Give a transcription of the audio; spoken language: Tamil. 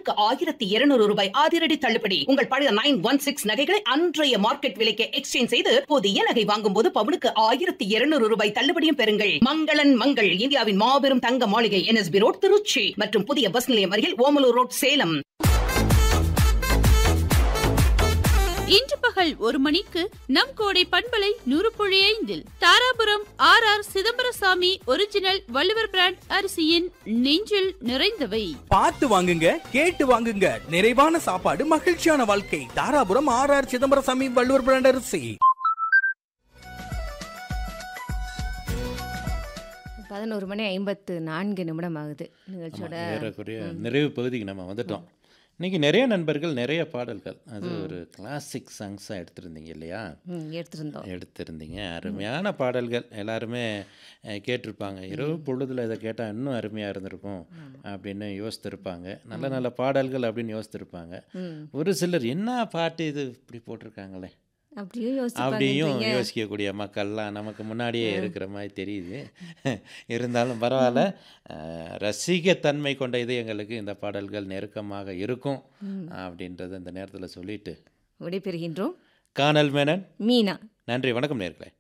பவுனுக்கு ஆயிரத்தி இருநூறு ரூபாய் அதிரடி தள்ளுபடி உங்கள் பழைய நைன் ஒன் சிக்ஸ் நகைகளை அன்றைய மார்க்கெட் விலைக்கு எக்ஸ்சேஞ்ச் செய்து புதிய நகை வாங்கும் போது பவுனுக்கு ஆயிரத்தி இருநூறு ரூபாய் தள்ளுபடியும் பெறுங்கள் மங்களன் மங்கள் இந்தியாவின் மாபெரும் தங்க மாளிகை என்எஸ்பி ரோட் திருச்சி மற்றும் புதிய பஸ் நிலையம் அருகில் ஓமலூர் ரோட் சேலம் இன்று பகல் ஒரு மணிக்கு நம் கோடை பண்பலை நூறு புள்ளி ஐந்தில் Dharapuram R R Chidambarasamy original Valluvar brand அரிசியின் நெஞ்சில் நிறைந்தவை பார்த்து வாங்குங்க கேட்டு வாங்குங்க நிறைவான சாப்பாடு மகிழ்ச்சியான வாழ்க்கை Dharapuram R R Chidambarasamy Valluvar brand அரிசி பதினோரு மணி ஐம்பத்து நான்கு நிமிடம் ஆகுது நிகழ்ச்சியோட ஆமா, ஏறக்குறைய நிறைவு பகுதிக்கு நம்ம வந்துட்டோம் இன்னைக்கு நிறைய நண்பர்கள் நிறைய பாடல்கள் அது ஒரு கிளாசிக் சாங்ஸாக எடுத்திருந்தீங்க இல்லையா ம், எடுத்திருந்தோம் எடுத்திருந்தீங்க அருமையான பாடல்கள் எல்லாருமே அஹ், கேட்டிருப்பாங்க இரவு பொழுதுல இதை கேட்டால் இன்னும் அருமையாக இருந்திருக்கும் அப்படின்னு யோசித்திருப்பாங்க நல்ல நல்ல பாடல்கள் அப்படின்னு யோசித்திருப்பாங்க ம். ஒரு சிலர் என்ன பாட்டு இது இப்படி போட்டிருக்காங்களே அப்படியும் அப்படியும் யோசிப்பாங்க யோசிக்கக்கூடிய மக்கள்லாம் நமக்கு முன்னாடியே இருக்கிற மாதிரி தெரியுது இருந்தாலும் பரவாயில்ல அஹ், ரசிகத்தன்மை கொண்ட இதயங்களுக்கு இந்த பாடல்கள் நெருக்கமாக இருக்கும் அப்படின்றத இந்த நேரத்தில் சொல்லிட்டு விடைபெறுகின்றோம் கானல் மேனன் மீனா நன்றி வணக்கம் நேர்களே